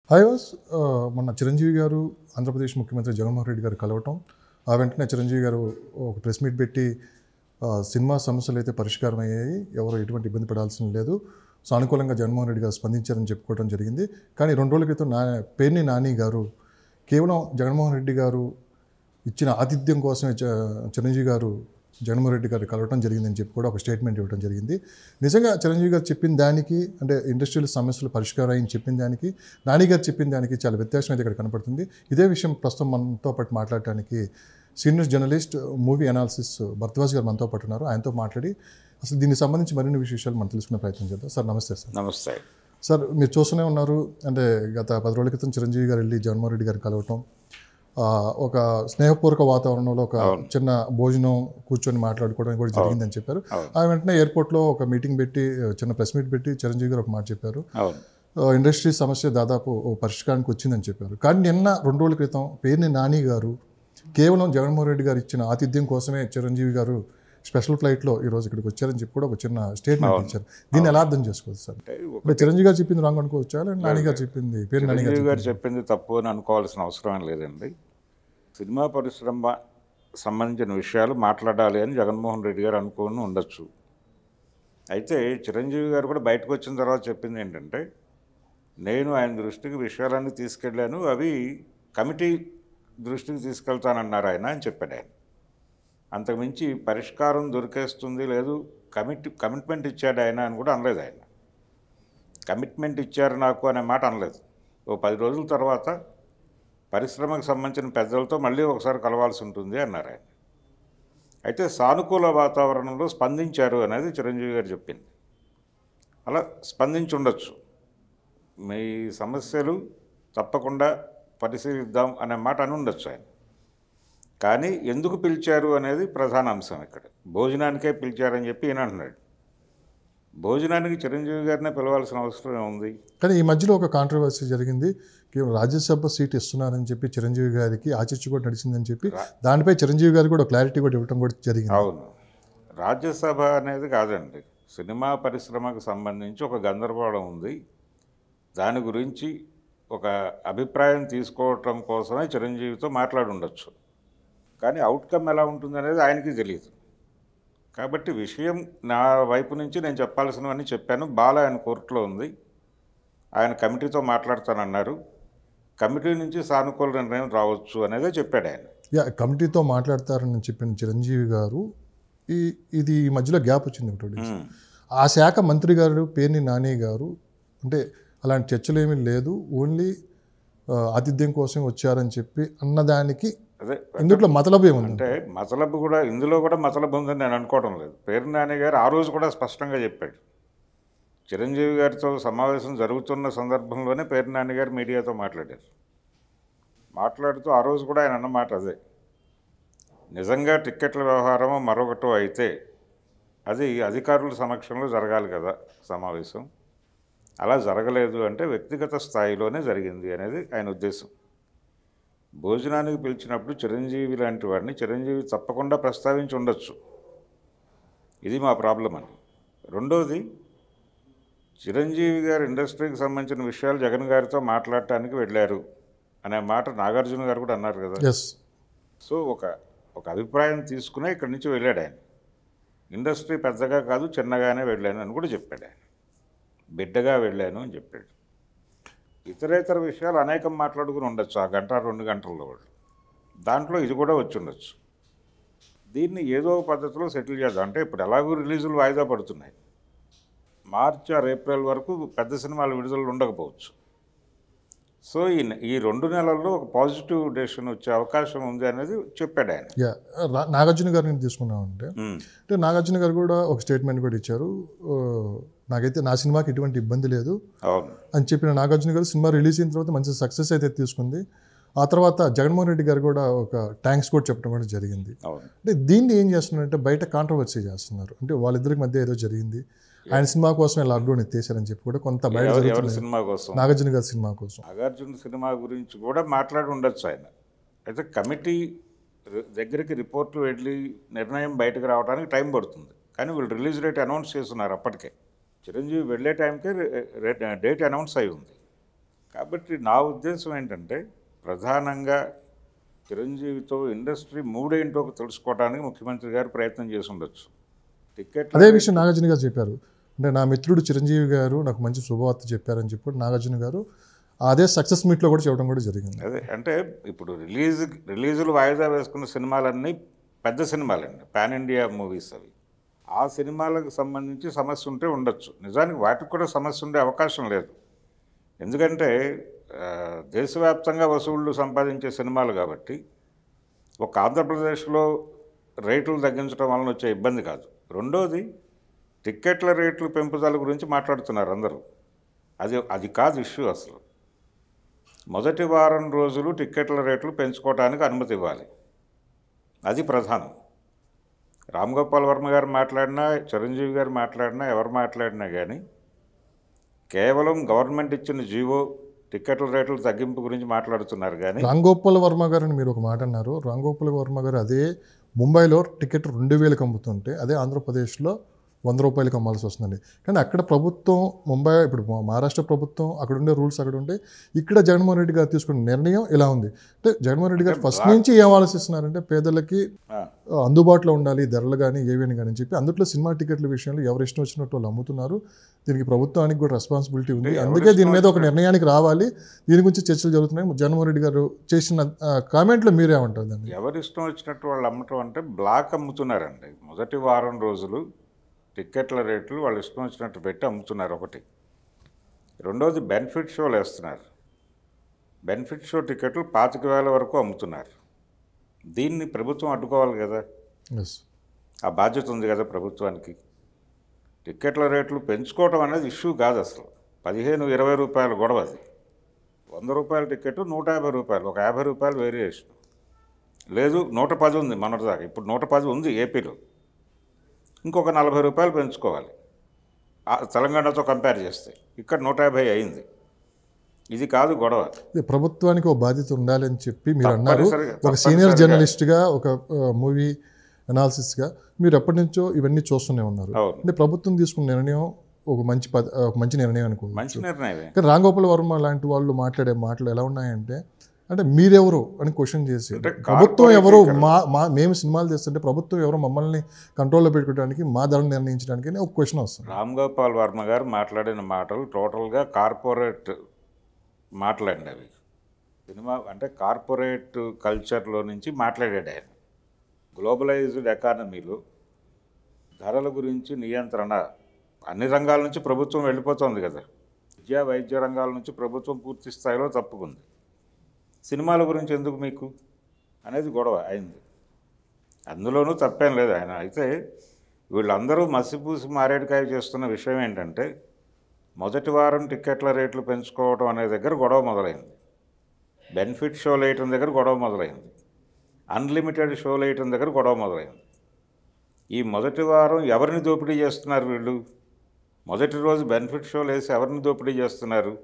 Hi was మొన్న చిరంజీవి గారు ఆంధ్రప్రదేశ్ ముఖ్యమంత్రి జగన్మోహన్ రెడ్డి గారు కలవటం ఆ వెంటనే చిరంజీవి గారు ఒక ప్రెస్ మీట్ పెట్టి ఆ, సినిమా సమస్యలు అయితే పరిష్కారం అయ్యాయి ఎవరు ఎటువంటి ఇబ్బంది పడాల్సిన లేదు సానుకూలంగా జగన్మోహన్ రెడ్డి గారు స్పందించారని చెప్పుకోవడం జరిగింది కానీ రెండు రోజుల క్రితం నా పేర్ని నాని గారు కేవలం జగన్మోహన్ రెడ్డి గారు ఇచ్చిన ఆతిథ్యం కోసమే చ- చిరంజీవి గారు జగన్మోహన్ రెడ్డి గారు కలవటం జరిగిందని చెప్పి కూడా ఒక స్టేట్మెంట్ ఇవ్వడం జరిగింది నిజంగా చిరంజీవి గారు చెప్పిన దానికి అంటే ఇండస్ట్రియల్ సమస్యలు పరిష్కారం అయ్యి చెప్పిన దానికి నాని గారు చెప్పిన దానికి చాలా వ్యత్యాసం అయితే ఇక్కడ కనపడుతుంది ఇదే విషయం ప్రస్తుతం మనతో పాటు మాట్లాడటానికి senior journalist movie analysis Bharadwaj garu మనతో పాటు ఉన్నారు ఆయనతో మాట్లాడి అసలు దీనికి సంబంధించి మరిన్ని విశేషాలు మనం తెలుసుకునే ప్రయత్నం చేద్దాం సార్ నమస్తే సార్ నమస్తే సార్ మీరు చూస్తూనే ఉన్నారు అంటే గత పది రోజుల క్రితం చిరంజీవి గారు వెళ్ళి జగన్మోహన్ రెడ్డి గారు కలవటం ఆ, ఒక స్నేహపూర్వక వాతావరణంలో ఒక చిన్న భోజనం కూర్చొని మాట్లాడుకోవడం కూడా జరిగిందని చెప్పారు అవును. ఆ వెంటనే ఎయిర్పోర్ట్లో ఒక మీటింగ్ పెట్టి చిన్న ప్రెస్ మీట్ పెట్టి చిరంజీవి గారు ఒక మాట చెప్పారు అవును ఆ, ఇండస్ట్రీ సమస్య దాదాపు ఓ పరిష్కారానికి వచ్చిందని చెప్పారు కానీ నిన్న రెండు రోజుల క్రితం పేరుని నాని గారు కేవలం జగన్మోహన్ రెడ్డి గారు ఇచ్చిన ఆతిథ్యం కోసమే చిరంజీవి గారు స్పెషల్ ఫ్లైట్లో ఈరోజు ఇక్కడికి వచ్చారని చెప్పి కూడా ఒక చిన్న స్టేట్మెంట్ ఇచ్చారు దీన్ని ఎలా అర్థం చేసుకోవచ్చు సార్ అంటే ఒక అంటే చిరంజీవి గారు చెప్పింది రాంగ్ అనుకోవచ్చా లేదంటే నాని గారు చెప్పింది పేరు నాని గారు చిరంజీవి గారు చెప్పింది తప్పు అని అనుకోవాల్సిన అవసరం ఏం లేదండి సినిమా పరిశ్రమ సంబంధించిన విషయాలు మాట్లాడాలి అని జగన్మోహన్ రెడ్డి గారు అనుకుని ఉండొచ్చు అయితే చిరంజీవి గారు కూడా బయటకు వచ్చిన తర్వాత చెప్పింది ఏంటంటే నేను ఆయన దృష్టికి విషయాలన్నీ తీసుకెళ్ళాను అవి కమిటీ దృష్టికి తీసుకెళ్తానన్నారు ఆయన అని చెప్పాడు ఆయన అంతకుమించి పరిష్కారం దొరికేస్తుంది లేదు కమిటీ కమిట్మెంట్ ఇచ్చాడు ఆయన అని కూడా అనలేదు ఆయన కమిట్మెంట్ ఇచ్చారు నాకు అనే మాట అనలేదు ఓ పది రోజుల తర్వాత పరిశ్రమకు సంబంధించిన పెద్దలతో మళ్ళీ ఒకసారి కలవాల్సి ఉంటుంది అన్నారు ఆయన అయితే సానుకూల వాతావరణంలో స్పందించారు అనేది చిరంజీవి గారు చెప్పింది అలా స్పందించి ఉండొచ్చు మీ సమస్యలు తప్పకుండా పరిశీలిద్దాం అనే మాట అని ఉండొచ్చు ఆయన కానీ ఎందుకు పిలిచారు అనేది ప్రధాన అంశం ఇక్కడ భోజనానికే పిలిచారని చెప్పి ఈయన అంటున్నాడు భోజనానికి చిరంజీవి గారినే పిలవాల్సిన అవసరం ఏముంది కానీ ఈ మధ్యలో ఒక కాంట్రవర్సీ జరిగింది కేవలం రాజ్యసభ సీట్ ఇస్తున్నారని చెప్పి చిరంజీవి గారికి ఆచర్చ కూడా నడిచిందని చెప్పి దానిపై చిరంజీవి గారు కూడా క్లారిటీ కూడా ఇవ్వడం కూడా జరిగింది అవును రాజ్యసభ అనేది కాదండి సినిమా పరిశ్రమకు సంబంధించి ఒక గందరగోళం ఉంది దాని గురించి ఒక అభిప్రాయం తీసుకోవటం కోసమే చిరంజీవితో మాట్లాడి ఉండొచ్చు కానీ అవుట్కమ్ ఎలా ఉంటుంది అనేది ఆయనకి తెలియదు కాబట్టి విషయం నా వైపు నుంచి నేను చెప్పాల్సినవన్నీ చెప్పాను బాల ఆయన కోర్టులో ఉంది ఆయన కమిటీతో మాట్లాడతానన్నారు కమిటీ నుంచి సానుకూల నిర్ణయం రావచ్చు అనేదే చెప్పాడు ఆయన యా కమిటీతో మాట్లాడతారని చెప్పిన చిరంజీవి గారు ఈ ఇది ఈ మధ్యలో గ్యాప్ వచ్చింది ఒకటి ఉమ్. ఆ శాఖ మంత్రి గారు పేర్ని నాని గారు అంటే అలాంటి చర్చలు ఏమీ లేదు ఓన్లీ ఆ, ఆతిథ్యం కోసం వచ్చారని చెప్పి అన్నదానికి అదే ఇందులో మతలబు ఏముంది అంటే మతలబు కూడా ఇందులో కూడా మతలబు ఉందని నేను అనుకోవడం లేదు పేరు నాని గారు ఆ రోజు కూడా స్పష్టంగా చెప్పాడు చిరంజీవి గారితో సమావేశం జరుగుతున్న సందర్భంలోనే పేరు నాని గారు మీడియాతో మాట్లాడారు మాట్లాడుతూ ఆ రోజు కూడా ఆయన అన్నమాట అదే నిజంగా టిక్కెట్ల వ్యవహారమో మరొకటో అయితే అది అధికారుల సమక్షంలో జరగాలి కదా సమావేశం అలా జరగలేదు అంటే వ్యక్తిగత స్థాయిలోనే జరిగింది అనేది ఆయన ఉద్దేశం భోజనానికి పిలిచినప్పుడు చిరంజీవి లాంటి వాడిని చిరంజీవి తప్పకుండా ప్రస్తావించి ఉండొచ్చు ఇది మా ప్రాబ్లం అని రెండోది చిరంజీవి గారు ఇండస్ట్రీకి సంబంధించిన విషయాలు జగన్ గారితో మాట్లాడటానికి వెళ్ళారు అనే మాట నాగార్జున గారు కూడా అన్నారు కదా ఎస్ సో ఒక ఒక అభిప్రాయం తీసుకునే ఇక్కడి నుంచి వెళ్ళాడు ఆయన ఇండస్ట్రీ పెద్దగా కాదు చిన్నగానే వెళ్ళాను అని కూడా చెప్పాడు ఆయన బిడ్డగా వెళ్ళాను అని చెప్పాడు ఇతరేతర విషయాలు అనేకం మాట్లాడుకుని ఉండొచ్చు ఆ గంట రెండు గంటల్లో వాళ్ళు దాంట్లో ఇది కూడా వచ్చి ఉండొచ్చు దీన్ని ఏదో ఒక పద్ధతిలో సెటిల్ చేద్దాం అంటే ఇప్పుడు ఎలాగో రిలీజులు వాయిదా పడుతున్నాయి మార్చి ఆర్ ఏప్రిల్ వరకు పెద్ద సినిమాలు విడుదలలు ఉండకపోవచ్చు సో ఈ ఈ రెండు నెలల్లో ఒక పాజిటివ్ డెసిషన్ వచ్చే అవకాశం ఉంది అనేది చెప్పాడు ఆయన యా రా- నాగార్జున గారిని తీసుకున్నామంటే ఉమ్, అంటే నాగార్జున గారు కూడా ఒక స్టేట్మెంట్ కూడా ఇచ్చారు ఆ, నాకైతే నా సినిమాకి ఎటువంటి ఇబ్బంది లేదు అవును అని చెప్పిన నాగార్జున గారు సినిమా రిలీజ్ అయిన తర్వాత మంచి సక్సెస్ అయితే తీసుకుంది ఆ తర్వాత జగన్మోహన్ రెడ్డి గారు కూడా ఒక థ్యాంక్స్ కూడా చెప్పడం కూడా జరిగింది అవును అంటే దీన్ని ఏం చేస్తున్నారంటే బయట కాంట్రవర్సీ చేస్తున్నారు అంటే వాళ్ళిద్దరికి మధ్య ఏదో జరిగింది ఆయన సినిమా కోసమే లాక్డౌన్ ఎత్తేసారని చెప్పి కూడా కొంత బయట ఎవరి ఎవరి జరుగుతుంది సినిమా కోసం నాగార్జున గారి సినిమా కోసం నాగార్జున సినిమా గురించి కూడా మాట్లాడి ఉండొచ్చు ఆయన అయితే కమిటీ రి- దగ్గరికి రిపోర్ట్లు వెళ్ళి నిర్ణయం బయటకు రావడానికి టైం పడుతుంది కానీ వీళ్ళు రిలీజ్ డేట్ అనౌన్స్ చేస్తున్నారు అప్పటికే చిరంజీవి వెళ్ళే టైంకే డేట్ అనౌన్స్ అయి ఉంది కాబట్టి నా ఉద్దేశం ఏంటంటే ప్రధానంగా చిరంజీవితో ఇండస్ట్రీ మూడేంటో తెలుసుకోవడానికి ముఖ్యమంత్రి గారు ప్రయత్నం చేసి ఉండొచ్చు టికెట్ అదే విషయం నాగార్జున గారు చెప్పారు అంటే నా మిత్రుడు చిరంజీవి గారు నాకు మంచి శుభవార్త చెప్పారని చెప్పి నాగార్జున గారు అదే సక్సెస్ మీట్లో కూడా చెప్పడం కూడా జరిగింది అదే అంటే ఇప్పుడు రిలీజ్ రిలీజులు వాయిదా వేసుకున్న సినిమాలన్నీ పెద్ద సినిమాలండి పాన్ ఇండియా మూవీస్ అవి ఆ సినిమాలకు సంబంధించి సమస్య ఉంటే ఉండొచ్చు నిజానికి వాటికి కూడా సమస్య ఉండే అవకాశం లేదు ఎందుకంటే ఆ, దేశవ్యాప్తంగా వసూళ్లు సంపాదించే సినిమాలు కాబట్టి ఒక ఆంధ్రప్రదేశ్లో రేట్లు తగ్గించడం వలన వచ్చే ఇబ్బంది కాదు రెండోది టిక్కెట్ల రేట్లు పెంపుదల గురించి మాట్లాడుతున్నారు అందరూ అది అది కాదు ఇష్యూ అసలు మొదటి వారం రోజులు టిక్కెట్ల రేట్లు పెంచుకోవడానికి అనుమతి ఇవ్వాలి అది ప్రధానం రామ్ గోపాల్ వర్మ గారు మాట్లాడినా చిరంజీవి గారు మాట్లాడినా ఎవరు మాట్లాడినా కానీ కేవలం గవర్నమెంట్ ఇచ్చిన జీవో టిక్కెట్ల రేట్ల తగ్గింపు గురించి మాట్లాడుతున్నారు కానీ రాంగోపాల్ వర్మ గారు అని మీరు ఒక మాట అన్నారు రాంగోపాల్ వర్మ గారు అదే ముంబైలో టికెట్ రెండు వేలకు అమ్ముతుంటే అదే ఆంధ్రప్రదేశ్లో వంద రూపాయలకి అమ్మాల్సి వస్తుందండి కానీ అక్కడ ప్రభుత్వం ముంబై ఇప్పుడు మా- మహారాష్ట్ర ప్రభుత్వం అక్కడ ఉండే రూల్స్ అక్కడ ఉంటే ఇక్కడ జగన్మోహన్ రెడ్డి గారు తీసుకున్న నిర్ణయం ఇలా ఉంది అంటే జగన్మోహన్ రెడ్డి గారు ఫస్ట్ నుంచి ఏం ఆలోచిస్తున్నారంటే పేదలకి ఆ, ఆ, అందుబాటులో ఉండాలి ధరలు కానీ ఏవైనా కానీ అని చెప్పి అందులో సినిమా టికెట్ల విషయంలో ఎవరు ఇష్టం వచ్చినట్టు వాళ్ళు అమ్ముతున్నారు దీనికి ప్రభుత్వానికి కూడా రెస్పాన్సిబిలిటీ ఉంది ఎవరు అందుకే దీని ఇష్టం మీద ఒక నిర్ణయానికి రావాలి దీని గురించి చర్చలు జరుగుతున్నాయి జగన్మోహన్ రెడ్డి గారు చేసిన కామెంట్లో మీరేమంటారు దాన్ని ఎవరి ఇష్టం వచ్చినట్టు వాళ్ళు అమ్మటం అంటే బ్లాక్ అమ్ముతున్నారండి మొదటి వారం రోజులు టిక్కెట్ల రేట్లు వాళ్ళు ఇష్టం వచ్చినట్టు పెట్టి అమ్ముతున్నారు ఒకటి రెండోది బెనిఫిట్ షోలు వేస్తున్నారు బెనిఫిట్ షో టికెట్లు పాతిక వేల వరకు అమ్ముతున్నారు దీన్ని ప్రభుత్వం అడ్డుకోవాలి కదా ఎస్ ఆ బాధ్యత ఉంది కదా ప్రభుత్వానికి టిక్కెట్ల రేట్లు పెంచుకోవడం అనేది ఇష్యూ కాదు అసలు పదిహేను ఇరవై రూపాయల గొడవ అది వంద రూపాయల టికెట్ నూట యాభై రూపాయలు ఒక యాభై రూపాయలు వేరియేషన్ లేదు నూట పది ఉంది మొన్నటిదాకా ఇప్పుడు నూట పది ఉంది ఏపీలో ఇంకొక నలభై రూపాయలు పెంచుకోవాలి ఆ తెలంగాణతో కంపేర్ చేస్తే ఇక్కడ నూట యాభై అయింది ఇది కాదు గొడవ ఇది ప్రభుత్వానికి ఒక బాధ్యత ఉండాలి అని చెప్పి మీరు అన్నారు తప్పనిసరిగా- ఒక సీనియర్ తప్పనిసరిగా. జర్నలిస్ట్గా ఒక మూవీ అనాలిసిస్గా మీరు ఎప్పటి నుంచో ఇవన్నీ చూస్తూనే ఉన్నారు అవును అంటే ప్రభుత్వం తీసుకున్న నిర్ణయం ఒక మంచి పద- ఒక మంచి నిర్ణయం అనుకో మంచి నిర్ణయమే కానీ రాంగోపాల్ వర్మ లాంటి వాళ్ళు మాట్లాడే మాటలు ఎలా ఉన్నాయంటే అంటే మీరెవరు అని క్వశ్చన్ చేసి అంటే ప్రభుత్వం ఎవరు కార్పొరేటీకరణ. మా మా మేము సినిమాలు చేస్తుంటే ప్రభుత్వం ఎవరు మమ్మల్ని కంట్రోల్లో పెట్టుకోవడానికి మా ధరలు నిర్ణయించడానికి అని ఒక క్వశ్చన్ వస్తుంది రామ్ గోపాల్ వర్మ గారు మాట్లాడిన మాటలు టోటల్గా కార్పొరేట్ మాటలండి అవి సినిమా అంటే కార్పొరేట్ కల్చర్లో నుంచి మాట్లాడాడు ఆయన గ్లోబలైజ్డ్ ఎకానమీలో ధరల గురించి నియంత్రణ అన్ని రంగాల నుంచి ప్రభుత్వం వెళ్ళిపోతుంది కదా విద్యా వైద్య రంగాల నుంచి ప్రభుత్వం పూర్తి స్థాయిలో తప్పుకుంది సినిమాల గురించి ఎందుకు మీకు అనేది గొడవ అయింది అందులోనూ తప్పేం లేదు ఆయన అయితే వీళ్ళందరూ మసిపూసి మారేడుకాయ చేస్తున్న విషయం ఏంటంటే మొదటి వారం టిక్కెట్ల రేట్లు పెంచుకోవడం అనే దగ్గర గొడవ మొదలైంది బెనిఫిట్ షోలు వేయటం దగ్గర గొడవ మొదలైంది అన్లిమిటెడ్ షోలు వేయటం దగ్గర గొడవ మొదలైంది ఈ మొదటి వారం ఎవరిని దోపిడీ చేస్తున్నారు వీళ్ళు మొదటి రోజు బెనిఫిట్ షోలు వేసి ఎవరిని దోపిడీ చేస్తున్నారు